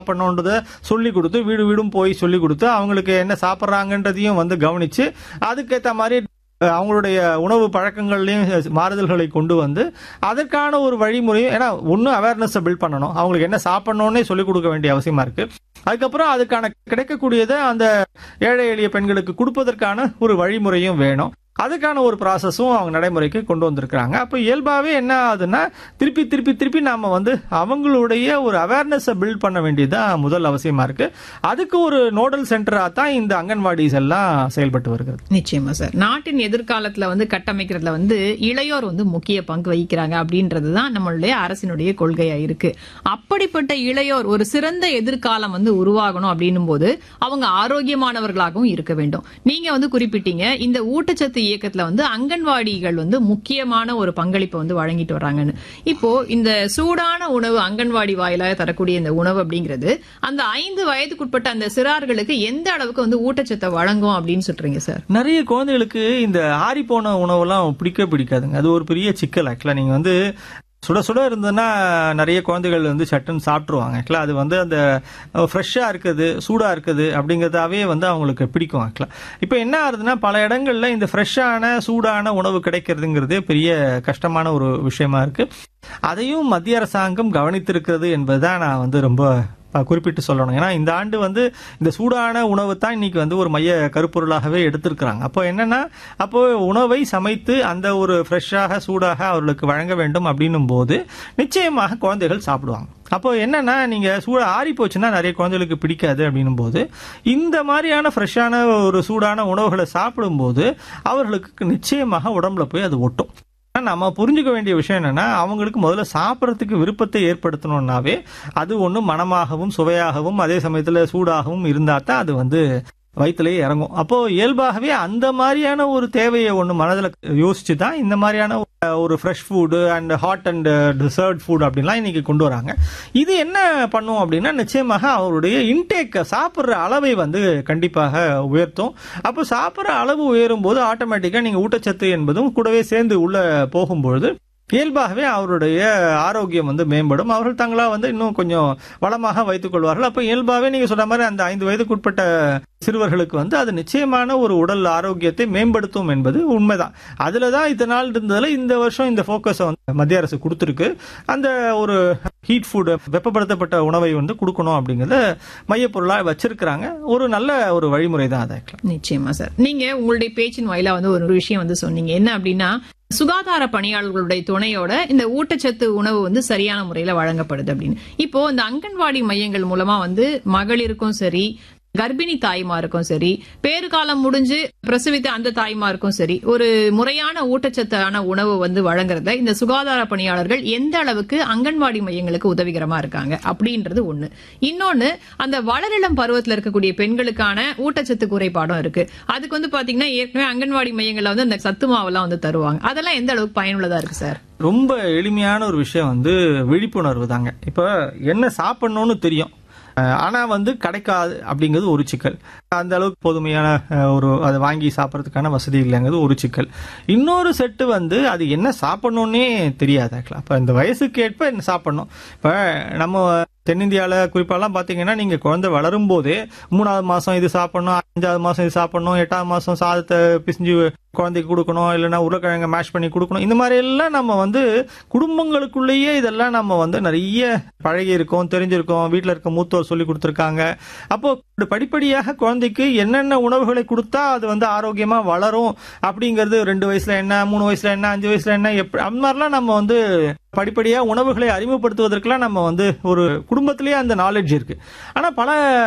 சாப்பிடணுன்றத சொல்லி கொடுத்து வீடு வீடும் போய் சொல்லி கொடுத்து அவங்களுக்கு என்ன சாப்பிட்றாங்கன்றதையும் வந்து கவனிச்சு அதுக்கேற்ற மாதிரி அஹ், அவங்களுடைய உணவு பழக்கங்கள்லையும் மாறுதல்களை கொண்டு வந்து அதற்கான ஒரு வழிமுறையும் ஏன்னா ஒன்றும் அவேர்னஸை பில்ட் பண்ணணும் அவங்களுக்கு என்ன சாப்பிடணும்னே சொல்லிக் கொடுக்க வேண்டிய அவசியமா இருக்கு அதுக்கப்புறம் அதுக்கான கிடைக்கக்கூடியதை அந்த ஏழை எளிய பெண்களுக்கு கொடுப்பதற்கான ஒரு வழிமுறையும் வேணும் அதுக்கான ஒரு ப்ராசஸும் அவங்க நடைமுறைக்கு கொண்டு வந்திருக்கிறாங்க அப்போ இயல்பாகவே என்ன ஆகுதுன்னா திருப்பி திருப்பி திருப்பி நாம வந்து அவங்களுடைய ஒரு அவேர்னஸை பில்ட் பண்ண வேண்டியதுதான் முதல் அவசியமா இருக்கு அதுக்கு ஒரு நோடல் சென்டராக தான் இந்த அங்கன்வாடிஸ் எல்லாம் செயல்பட்டு வருகிறது நிச்சயமா சார் நாட்டின் எதிர்காலத்துல வந்து கட்டமைக்கிறதுல வந்து இளையோர் வந்து முக்கிய பங்கு வகிக்கிறாங்க அப்படின்றது தான் நம்மளுடைய அரசினுடைய கொள்கையா இருக்கு அப்படிப்பட்ட இளையோர் ஒரு சிறந்த எதிர்காலம் வந்து உருவாகணும் அப்படின்னும் போது அவங்க ஆரோக்கியமானவர்களாகவும் இருக்க வேண்டும் நீங்க வந்து குறிப்பிட்டீங்க இந்த ஊட்டச்சத்து இயக்கத்துல வந்து அங்கன்வாடிகள் வந்து முக்கியமான ஒரு பங்களிப்பை வந்து வழங்கிட்டு வர்றாங்கன்னு இப்போ இந்த சூடான உணவு அங்கன்வாடி வாயிலாக தரக்கூடிய இந்த உணவு அப்படிங்கிறது அந்த ஐந்து வயதுக்குட்பட்ட அந்த சிறார்களுக்கு எந்த அளவுக்கு வந்து ஊட்டச்சத்தை வழங்கும் அப்படின்னு சொல்றீங்க சார் நிறைய குழந்தைகளுக்கு இந்த ஆறி போன உணவெல்லாம் பிடிக்க பிடிக்காதுங்க அது ஒரு பெரிய சிக்கல் ஆக்சுவலாக நீங்கள் வந்து சுட சுட இருந்ததுன்னா நிறைய குழந்தைகள் வந்து சட்டுன்னு சாப்பிட்ருவாங்க ஆக்சுவலாக அது வந்து அந்த ஃப்ரெஷ்ஷாக இருக்குது சூடாக இருக்குது அப்படிங்கிறதாவே வந்து அவங்களுக்கு பிடிக்கும் ஆக்சுவலாக இப்போ என்ன ஆகுதுன்னா பல இடங்களில் இந்த ஃப்ரெஷ்ஷான சூடான உணவு கிடைக்கிறதுங்கிறதே பெரிய கஷ்டமான ஒரு விஷயமா இருக்கு அதையும் மத்திய அரசாங்கம் கவனித்திருக்கிறது என்பதுதான் நான் வந்து ரொம்ப அஹ், குறிப்பிட்டு சொல்லணும் ஏன்னா இந்த ஆண்டு வந்து இந்த சூடான உணவு தான் இன்னைக்கு வந்து ஒரு மைய கருப்பொருளாகவே எடுத்திருக்கிறாங்க அப்போ என்னன்னா அப்போ உணவை சமைத்து அந்த ஒரு ஃப்ரெஷ்ஷாக சூடாக அவர்களுக்கு வழங்க வேண்டும் அப்படின்னும் போது நிச்சயமாக குழந்தைகள் சாப்பிடுவாங்க அப்போ என்னன்னா நீங்க சூட ஆறி போச்சுன்னா நிறைய குழந்தைகளுக்கு பிடிக்காது அப்படின்னும் போது இந்த மாதிரியான ஃப்ரெஷ்ஷான ஒரு சூடான உணவுகளை சாப்பிடும்போது அவர்களுக்கு நிச்சயமாக உடம்புல போய் அது ஒட்டும் ஆனா, நம்ம புரிஞ்சுக்க வேண்டிய விஷயம் என்னன்னா அவங்களுக்கு முதல்ல சாப்பிட்றதுக்கு விருப்பத்தை ஏற்படுத்தணும்னாவே அது ஒன்று மனமாகவும் சுவையாகவும் அதே சமயத்தில் சூடாகவும் இருந்தால் தான் அது வந்து வயிற்றுலயே இறங்கும் அப்போ இயல்பாகவே அந்த மாதிரியான ஒரு தேவையை ஒன்று மனதில் யோசிச்சு தான் இந்த மாதிரியான ஒரு fresh food and hot and dessert food அப்படின்லாம் இன்னைக்கு கொண்டு வராங்க இது என்ன பண்ணும் அப்படின்னா நிச்சயமாக அவருடைய இன்டேக் சாப்பிட்ற அளவை வந்து கண்டிப்பாக உயர்த்தும் அப்போ சாப்பிட்ற அளவு உயரும் போது ஆட்டோமேட்டிக்காக நீங்கள் ஊட்டச்சத்து என்பதும் கூடவே சேர்ந்து உள்ள போகும்பொழுது இயல்பாகவே அவருடைய ஆரோக்கியம் வந்து மேம்படும் அவர்கள் தங்களா வந்து இன்னும் கொஞ்சம் வளமாக வைத்துக் கொள்வார்கள் அப்போ இயல்பாகவே நீங்க சொன்ன மாதிரி அந்த ஐந்து வயதுக்குட்பட்ட சிறுவர்களுக்கு வந்து அது நிச்சயமான ஒரு உடல் ஆரோக்கியத்தை மேம்படுத்தும் என்பது உண்மைதான் அதுல தான் இத்தனை நாள் இருந்ததுல இந்த வருஷம் இந்த ஃபோக்கஸை வந்து மத்திய அரசு கொடுத்துருக்கு அந்த ஒரு ஹீட் ஃபுட் வெப்பப்படுத்தப்பட்ட உணவை வந்து கொடுக்கணும் அப்படிங்கிறத மையப்பொருளாக வச்சிருக்கிறாங்க ஒரு நல்ல ஒரு வழிமுறை தான் அதை நிச்சயமா சார் நீங்க உங்களுடைய பேச்சின் வாயிலா வந்து ஒரு விஷயம் வந்து சொன்னீங்க என்ன அப்படின்னா சுகாதார பணியாளர்களுடைய துணையோட இந்த ஊட்டச்சத்து உணவு வந்து சரியான முறையில வழங்கப்படுது அப்படின்னு இப்போ இந்த அங்கன்வாடி மையங்கள் மூலமா வந்து மகளிருக்கும் சரி கர்ப்பிணி தாய்மாருக்கும் சரி பேறுகாலம் முடிஞ்சு பிரசவித்த அந்த தாய்மாருக்கும் சரி ஒரு முறையான ஊட்டச்சத்தான உணவு வந்து வழங்குறத இந்த சுகாதார பணியாளர்கள் எந்த அளவுக்கு அங்கன்வாடி மையங்களுக்கு உதவிகரமா இருக்காங்க அப்படின்றது ஒண்ணு இன்னொன்னு அந்த வளரிளம் பருவத்துல இருக்கக்கூடிய பெண்களுக்கான ஊட்டச்சத்து குறைபாடும் இருக்கு அதுக்கு வந்து பாத்தீங்கன்னா ஏற்கனவே அங்கன்வாடி மையங்கள்ல வந்து அந்த சத்து மாவெல்லாம் வந்து தருவாங்க அதெல்லாம் எந்த அளவுக்கு பயனுள்ளதா இருக்கு சார் ரொம்ப எளிமையான ஒரு விஷயம் வந்து விழிப்புணர்வு தாங்க இப்போ என்ன சாப்பிடணும்னு தெரியும் அஹ் ஆனா வந்து கிடைக்காது அப்படிங்கிறது ஒரு சிக்கல் அந்த அளவுக்கு போதுமையான அஹ், ஒரு அதை வாங்கி சாப்பிட்றதுக்கான வசதி இல்லைங்கிறது ஒரு சிக்கல் இன்னொரு செட்டு வந்து அது என்ன சாப்பிடணும்னே தெரியாது ஆக்சுவலாக இப்போ இந்த வயசுக்கு ஏற்ப என்ன சாப்பிடணும் இப்போ நம்ம தென்னிந்தியாவில் குறிப்பாலாம் பார்த்தீங்கன்னா நீங்கள் குழந்தை வளரும் போதே மூணாவது மாதம் இது சாப்பிடணும் அஞ்சாவது மாதம் இது சாப்பிடணும் எட்டாவது மாதம் சாதத்தை பிசிஞ்சு குழந்தைக்கு கொடுக்கணும் இல்லைன்னா உருளைக்கிழங்க மேஷ் பண்ணி கொடுக்கணும் இந்த மாதிரி எல்லாம் நம்ம வந்து குடும்பங்களுக்குள்ளேயே இதெல்லாம் நம்ம வந்து நிறைய பழகி இருக்கோம் தெரிஞ்சிருக்கோம் வீட்டில் இருக்க மூத்தோர் சொல்லி கொடுத்துருக்காங்க அப்போ படிப்படியாக குழந்தைக்கு என்னென்ன உணவுகளை கொடுத்தா அது வந்து ஆரோக்கியமா வளரும் அப்படிங்கிறது ரெண்டு வயசுல என்ன மூணு வயசுல என்ன அஞ்சு வயசுல என்ன எப்படி அந்த மாதிரிலாம் நம்ம வந்து படிப்படியா உணவுகளை அறிமுகப்படுத்துவதற்கெல்லாம் நம்ம வந்து ஒரு குடும்பத்திலேயே அந்த நாலேஜ் இருக்கு ஆனா பல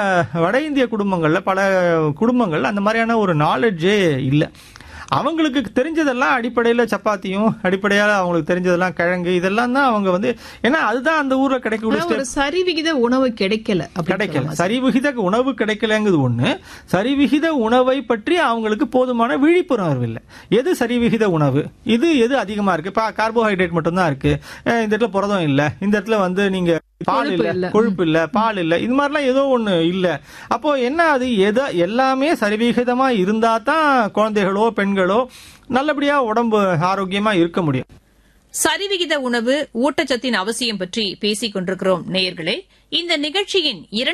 வட இந்திய குடும்பங்கள்ல பல குடும்பங்கள் அந்த மாதிரியான ஒரு நாலேஜே இல்லை அவங்களுக்கு தெரிஞ்சதெல்லாம் அடிப்படையில் சப்பாத்தியும் அடிப்படையாக அவங்களுக்கு தெரிஞ்சதெல்லாம் கிழங்கு இதெல்லாம் தான் அவங்க வந்து ஏன்னா அதுதான் அந்த ஊர்ல கிடைக்கக்கூடிய அதாவது ஒரு சரிவிகித உணவு கிடைக்கல அப்படி கிடைக்கல சரிவிகித உணவு கிடைக்கலங்கிறது ஒண்ணு சரிவிகித உணவை பற்றி அவங்களுக்கு போதுமான விழிப்புணர்வு இல்லை எது சரிவிகித உணவு இது எது அதிகமா இருக்கு இப்ப கார்போஹைட்ரேட் மட்டும்தான் இருக்கு அஹ் இந்த இடத்துல புரதம் இல்ல இந்த இடத்துல வந்து நீங்க பால் கொழுப்பு இல்ல இல்ல. கொழுப்பு இல்ல பால் இல்ல இது மாதிரிலாம் ஏதோ ஒண்ணு இல்ல அப்போ என்ன அது எதோ எல்லாமே சரிவிகிதமா இருந்தா தான் குழந்தைகளோ பெண்களோ நல்லபடியா உடம்பு ஆரோக்கியமா இருக்க முடியும் சரிவிகித உணவு ஊட்டச்சத்தின் அவசியம் பற்றி பேசிக் கொண்டிருக்கிறோம் நேயர்களே இந்த நிகழ்ச்சியின் இரண்டு